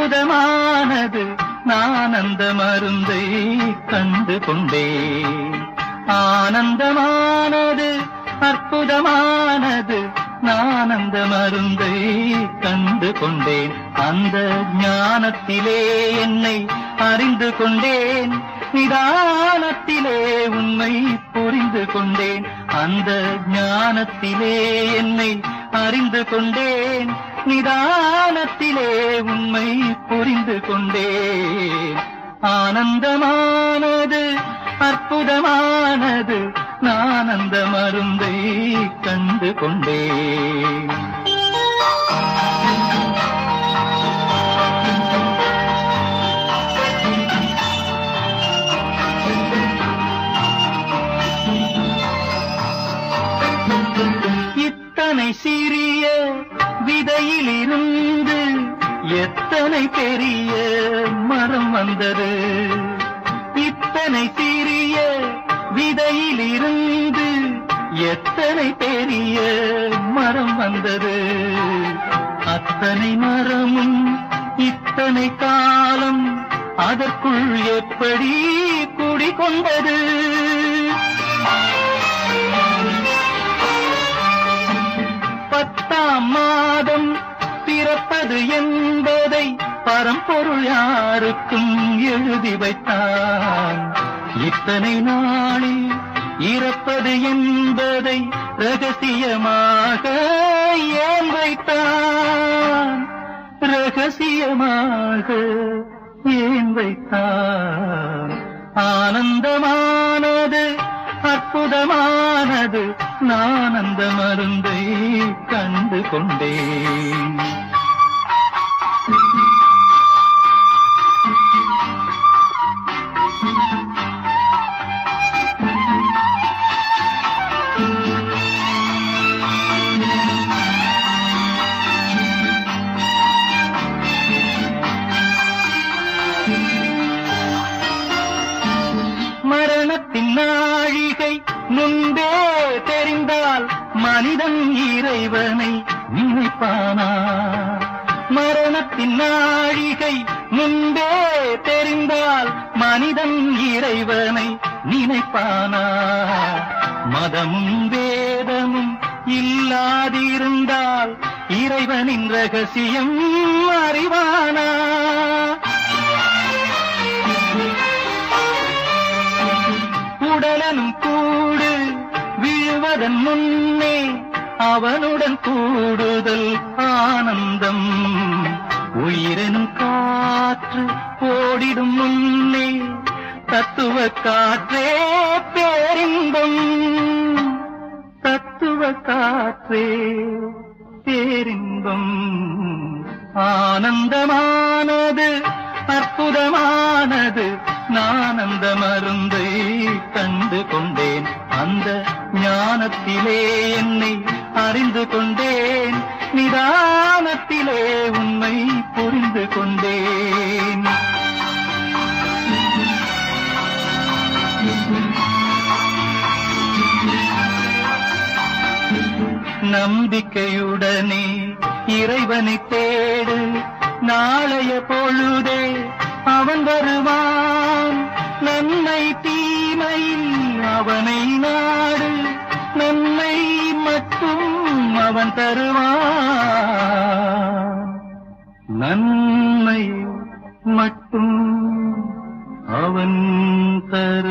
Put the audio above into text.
அற்புதமானது நான் அந்த மருந்தை கண்டு கொண்டேன் ஆனந்தமானது அற்புதமானது நான் அந்த மருந்தை கண்டு கொண்டேன் அந்த ஞானத்திலே என்னை அறிந்து கொண்டேன் நிதானத்திலே உண்மை புரிந்து கொண்டேன் அந்த ஞானத்திலே என்னை அறிந்து கொண்டேன் நிதானத்திலே உண்மை புரிந்து கொண்டேன் ஆனந்தமானது அற்புதமானது நான் அந்த மருந்தை கண்டு கொண்டேன் இத்தனை சிறிய விதையிலிருந்து எத்தனை பெரிய மரம் வந்தது இத்தனை சிறிய விதையிலிருந்து எத்தனை பெரிய மரம் வந்தது அத்தனை மரமும் இத்தனை காலம் அதற்குள் எப்படி குடிகொண்டது பத்தாம் மாதம் பிறப்பது என்பதை பரம்பொருள் யாருக்கும் எழுதி வைத்தான் இத்தனை நாளில் இறப்பது என்பதை ரகசியமாக ஏன் வைத்தான் ரகசியமாக ஏன் வைத்தான் ஆனந்தமானது அற்புதமானது நான் அந்த மருந்தை கண்டு கொண்டேன் மரணத்தின் நாழிகை முன்பே தெரிந்தால் மனிதன் இறைவனை நினைப்பானா மரணத்தின் நாழிகை முன்பே தெரிந்தால் மனிதன் இறைவனை நினைப்பானா மதமும் வேதமும் இல்லாதிருந்தால் இறைவனின் ரகசியம் அறிவானா உடலனும் கூடு விழுவதன் முன்னே அவனுடன் கூடுதல் ஆனந்தம் உயிரெனும் காற்று ஓடிடும் முன்னே தத்துவ காற்றே பேரின்பம் தத்துவ காற்றே பேரின்பம் ஆனந்தமானது அற்புதமானது நான் அந்த மருந்தை கண்டு கொண்டேன் அந்த ஞானத்திலே என்னை அறிந்து கொண்டேன் நிதானத்திலே உண்மை புரிந்து கொண்டேன் நம்பிக்கையுடனே இறைவனை தேடு நாளைய பொழுதே அவன் வருவான் நன்மை தீமையில் அவனை நாடு நன்மை மட்டும் அவன் தருவான் நன்மை மட்டும் அவன் தரு